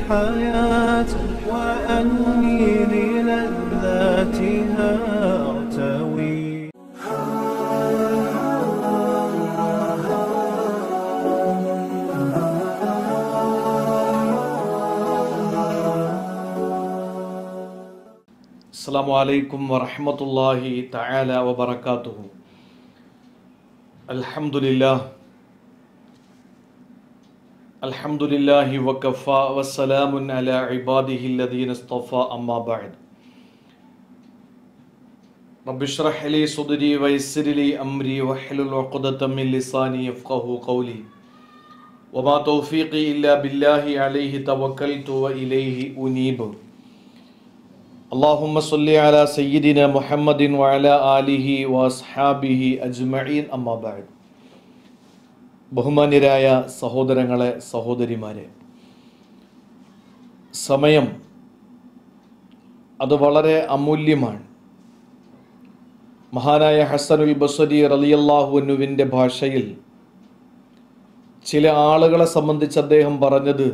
حياة وأني للذاتها أرتوي السلام عليكم ورحمة الله تعالى وبركاته الحمد لله الحمد لله وكفى والسلام على عباده الذين اصطفى أما بعد رب اشرح لي صدري ويسر لي أمري واحلل عقدة من لساني يفقه قولي وما توفيقي إلا بالله عليه توكلت وإليه أنيب اللهم صل على سيدنا محمد وعلى آله وأصحابه أجمعين أما بعد ബഹുമാന്യരായ സഹോദരങ്ങളെ സഹോദരിമാരെ സമയം അത് വളരെ അമൂല്യമാണ് മഹാനായ ഹസനുൽ ബസരി റലിയല്ലാഹുവിൻ്റെ ഭാഷയിൽ ചില ആളുകളെ സംബന്ധിച്ച് അദ്ദേഹം പറഞ്ഞത്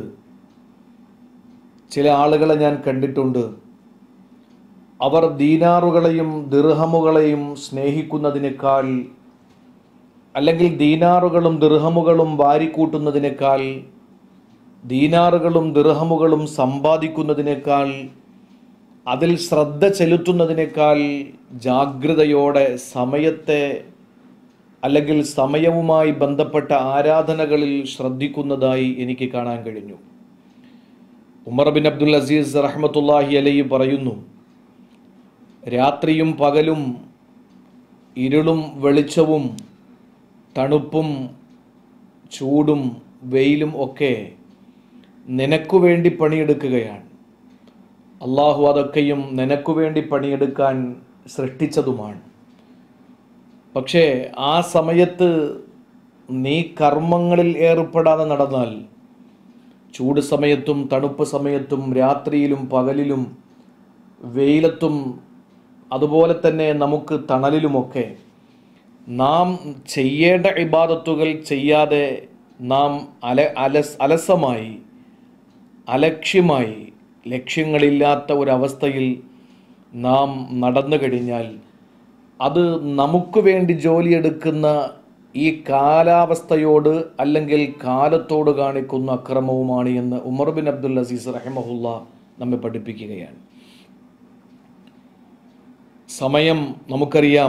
ചില ആളുകളെ ഞാൻ കണ്ടിട്ടുണ്ട് അവർ ദീനാറുകളെയും ദിർഹമുകളെയും സ്നേഹിക്കുന്നതിനേക്കാൾ അല്ലെങ്കിൽ ദീനാറുകളും ദിർഹമുകളും വാരിക്കൂട്ടുന്നതിനേക്കാൾ ദീനാറുകളും ദിർഹമുകളും സമ്പാദിക്കുന്നതിനേക്കാൾ അതിൽ ശ്രദ്ധ ചെലുത്തുന്നതിനേക്കാൾ ജാഗ്രതയോടെ സമയത്തെ അല്ലെങ്കിൽ സമയവുമായി ബന്ധപ്പെട്ട ആരാധനകളിൽ ശ്രദ്ധിക്കുന്നതായി എനിക്ക് കാണാൻ കഴിഞ്ഞു ഉമർ ബിൻ അബ്ദുൽ അസീസ് റഹ്മത്തുല്ലാഹി അലൈ പറയുന്നു രാത്രിയും പകലും ഇരുളും വെളിച്ചവും തണുപ്പും ചൂടും വെയിലും ഒക്കെ നിനക്കു വേണ്ടി പണിയെടുക്കുകയാണ് അള്ളാഹു അതൊക്കെയും നിനക്കു വേണ്ടി പണിയെടുക്കാൻ സൃഷ്ടിച്ചതുമാണ് പക്ഷേ ആ സമയത്ത് നീ കർമ്മങ്ങളിൽ ഏർപ്പെടാതെ നടന്നാൽ ചൂട് സമയത്തും തണുപ്പ് സമയത്തും രാത്രിയിലും പകലിലും വെയിലത്തും അതുപോലെ തന്നെ നമുക്ക് തണലിലുമൊക്കെ നാം ചെയ്യേണ്ട ഇബാദത്തുകൾ ചെയ്യാതെ നാം അല അലസ് അലസമായി അലക്ഷ്യമായി ലക്ഷ്യങ്ങളില്ലാത്ത ഒരവസ്ഥയിൽ നാം നടന്നു കഴിഞ്ഞാൽ അത് നമുക്ക് വേണ്ടി ജോലിയെടുക്കുന്ന ഈ കാലാവസ്ഥയോട് അല്ലെങ്കിൽ കാലത്തോട് കാണിക്കുന്ന അക്രമവുമാണ് എന്ന് ഉമർ ബിൻ അബ്ദുൽ അസീസ് റഹിമഹുല്ല നമ്മെ പഠിപ്പിക്കുകയാണ് സമയം നമുക്കറിയാം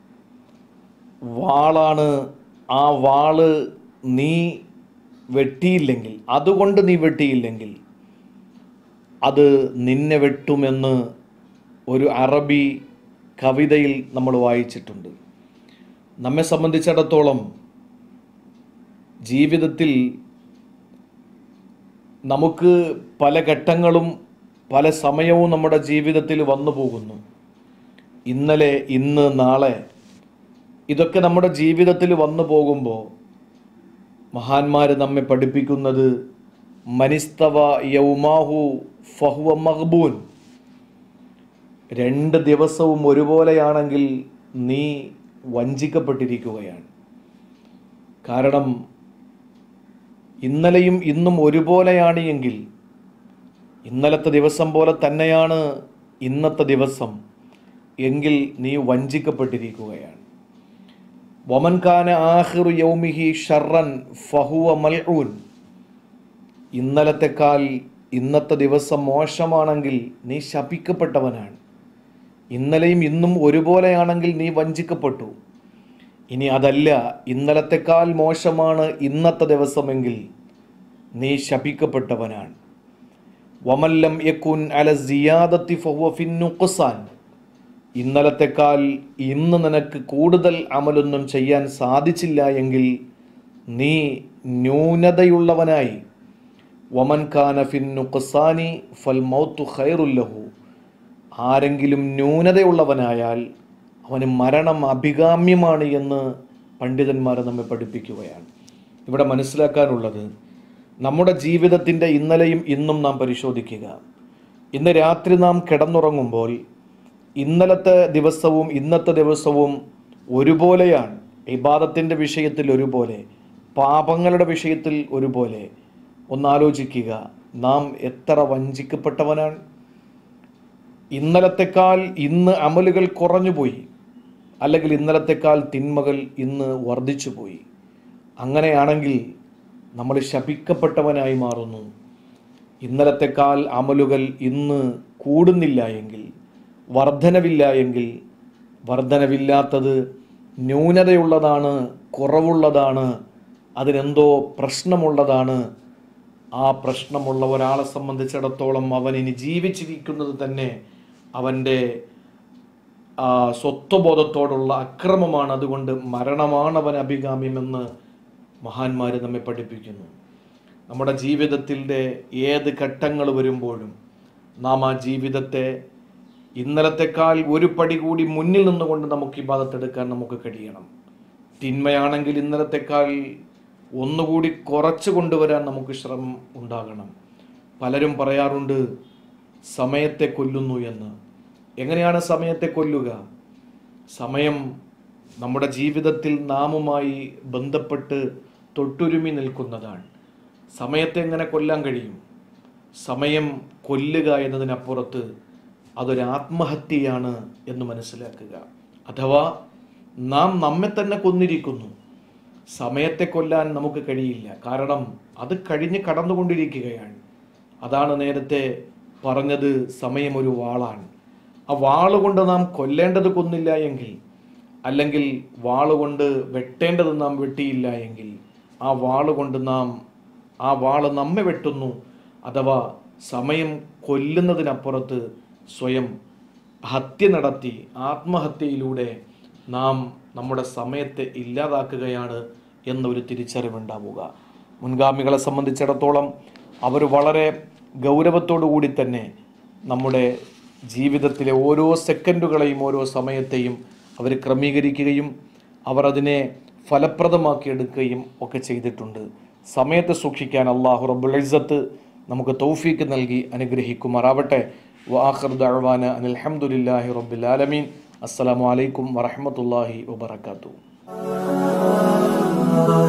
വാളാണ് ആ വാള് നീ വെട്ടിയില്ലെങ്കിൽ അതുകൊണ്ട് നീ വെട്ടിയില്ലെങ്കിൽ അത് നിന്നെ വെട്ടുമെന്ന് ഒരു അറബി കവിതയിൽ നമ്മൾ വായിച്ചിട്ടുണ്ട് നമ്മെ സംബന്ധിച്ചിടത്തോളം ജീവിതത്തിൽ നമുക്ക് പല ഘട്ടങ്ങളും പല സമയവും നമ്മുടെ ജീവിതത്തിൽ വന്നു പോകുന്നു ഇന്നലെ ഇന്ന് നാളെ ഇതൊക്കെ നമ്മുടെ ജീവിതത്തിൽ വന്നു പോകുമ്പോൾ മഹാന്മാർ നമ്മെ പഠിപ്പിക്കുന്നത് മനിസ്തവ യൗമാഹു ഫഹുവ മഹബൂൻ രണ്ട് ദിവസവും ഒരുപോലെയാണെങ്കിൽ നീ വഞ്ചിക്കപ്പെട്ടിരിക്കുകയാണ് കാരണം ഇന്നലെയും ഇന്നും ഒരുപോലെയാണ് എങ്കിൽ ഇന്നലത്തെ ദിവസം പോലെ തന്നെയാണ് ഇന്നത്തെ ദിവസം എങ്കിൽ നീ വഞ്ചിക്കപ്പെട്ടിരിക്കുകയാണ് വമൻ ഖാന ആഹിറു യൗമിഹി ഷർറൻ ഫഹുവ മൽഊൻ ഇന്നലത്തെക്കാൾ ഇന്നത്തെ ദിവസം മോശമാണെങ്കിൽ നീ ശപിക്കപ്പെട്ടവനാണ് ഇന്നലെയും ഇന്നും ഒരുപോലെയാണെങ്കിൽ നീ വഞ്ചിക്കപ്പെട്ടു ഇനി അതല്ല ഇന്നലത്തെക്കാൾ മോശമാണ് ഇന്നത്തെ ദിവസമെങ്കിൽ നീ ശപിക്കപ്പെട്ടവനാണ് വമല്ലം യക്കുൻ അല സിയാദത്തി ഫഹുവ ഫിൻ നുഖ്സാൻ ഇന്നലത്തെക്കാൾ ഇന്ന് നിനക്ക് കൂടുതൽ അമലൊന്നും ചെയ്യാൻ സാധിച്ചില്ല എങ്കിൽ നീ ന്യൂനതയുള്ളവനായി വമൻ ഖാന ഫിൻ നുഖ്സാനി ഫൽ മൗത്തു ഖൈറുല്ലഹു ആരെങ്കിലും ന്യൂനതയുള്ളവനായാൽ അവന് മരണം അഭികാമ്യമാണ് എന്ന് പണ്ഡിതന്മാർ നമ്മെ പഠിപ്പിക്കുകയാണ് ഇവിടെ മനസ്സിലാക്കാനുള്ളത് നമ്മുടെ ജീവിതത്തിൻ്റെ ഇന്നലെയും ഇന്നും നാം പരിശോധിക്കുക ഇന്ന് രാത്രി നാം കിടന്നുറങ്ങുമ്പോൾ ഇന്നലത്തെ ദിവസവും ഇന്നത്തെ ദിവസവും ഒരുപോലെയാണ് ഇബാദത്തിൻ്റെ വിഷയത്തിൽ ഒരുപോലെ പാപങ്ങളുടെ വിഷയത്തിൽ ഒരുപോലെ ഒന്നാലോചിക്കുക നാം എത്ര വഞ്ചിക്കപ്പെട്ടവനാണ് ഇന്നലത്തെക്കാൾ ഇന്ന് അമലുകൾ കുറഞ്ഞുപോയി അല്ലെങ്കിൽ ഇന്നലത്തെക്കാൾ തിന്മകൾ ഇന്ന് വർദ്ധിച്ചു പോയി അങ്ങനെയാണെങ്കിൽ നമ്മൾ ശപിക്കപ്പെട്ടവനായി മാറുന്നു ഇന്നലത്തെക്കാൾ അമലുകൾ ഇന്ന് കൂടുന്നില്ല എങ്കിൽ വർധനവില്ല എങ്കിൽ വർധനവില്ലാത്തത് ന്യൂനതയുള്ളതാണ് കുറവുള്ളതാണ് അതിനെന്തോ പ്രശ്നമുള്ളതാണ് ആ പ്രശ്നമുള്ള ഒരാളെ സംബന്ധിച്ചിടത്തോളം അവൻ ഇനി ജീവിച്ചിരിക്കുന്നത് തന്നെ അവൻ്റെ ആ സ്വത്വബോധത്തോടുള്ള അക്രമമാണ് അതുകൊണ്ട് മരണമാണ് അവൻ അഭികാമ്യമെന്ന് മഹാന്മാർ നമ്മെ പഠിപ്പിക്കുന്നു നമ്മുടെ ജീവിതത്തിൻ്റെ ഏത് ഘട്ടങ്ങൾ വരുമ്പോഴും നാം ആ ജീവിതത്തെ ഇന്നലത്തെക്കാൾ ഒരു പടി കൂടി മുന്നിൽ നിന്നുകൊണ്ട് നമുക്ക് ഇബാദത്തെടുക്കാൻ നമുക്ക് കഴിയണം തിന്മയാണെങ്കിൽ ഇന്നലത്തെക്കാൾ ഒന്നുകൂടി കുറച്ച് കൊണ്ടുവരാൻ നമുക്ക് ശ്രമം ഉണ്ടാകണം പലരും പറയാറുണ്ട് സമയത്തെ കൊല്ലുന്നു എന്ന് എങ്ങനെയാണ് സമയത്തെ കൊല്ലുക സമയം നമ്മുടെ ജീവിതത്തിൽ നാമുമായി ബന്ധപ്പെട്ട് തൊട്ടുരുമി നിൽക്കുന്നതാണ് സമയത്തെ എങ്ങനെ കൊല്ലാൻ കഴിയും സമയം കൊല്ലുക എന്നതിനപ്പുറത്ത് അതൊരു ആത്മഹത്യയാണ് എന്ന് മനസ്സിലാക്കുക അഥവാ നാം നമ്മെ തന്നെ കൊന്നിരിക്കുന്നു സമയത്തെ കൊല്ലാൻ നമുക്ക് കഴിയില്ല കാരണം അത് കഴിഞ്ഞ് കടന്നുകൊണ്ടിരിക്കുകയാണ് അതാണ് നേരത്തെ പറഞ്ഞത് സമയം ഒരു വാളാണ് ആ വാള് കൊണ്ട് നാം കൊല്ലേണ്ടത് കൊന്നില്ല എങ്കിൽ അല്ലെങ്കിൽ വാള് കൊണ്ട് വെട്ടേണ്ടത് നാം വെട്ടിയില്ല എങ്കിൽ ആ വാള് കൊണ്ട് നാം ആ വാള് നമ്മെ വെട്ടുന്നു അഥവാ സമയം കൊല്ലുന്നതിനപ്പുറത്ത് സ്വയം ഹത്യ നടത്തി ആത്മഹത്യയിലൂടെ നാം നമ്മുടെ സമയത്തെ ഇല്ലാതാക്കുകയാണ് എന്നൊരു തിരിച്ചറിവുണ്ടാവുക മുൻഗാമികളെ സംബന്ധിച്ചിടത്തോളം അവർ വളരെ ഗൗരവത്തോടു കൂടി തന്നെ നമ്മുടെ ജീവിതത്തിലെ ഓരോ സെക്കൻഡുകളെയും ഓരോ സമയത്തെയും അവർ ക്രമീകരിക്കുകയും അവർ അതിനെ ഫലപ്രദമാക്കിയെടുക്കുകയും ഒക്കെ ചെയ്തിട്ടുണ്ട് സമയത്തെ സൂക്ഷിക്കാൻ അള്ളാഹു റബ്ബുൽ ഇസ്സത്ത് നമുക്ക് തൗഫീക്ക് നൽകി അനുഗ്രഹിക്കുമാറാവട്ടെ വാഖർ ദഅവാന അനിൽ ഹംദുലില്ലാഹി റബ്ബിൽ ആലമീൻ അസ്സലാമു അലൈക്കും വറഹ്മത്തുള്ളാഹി വബറകാതുഹു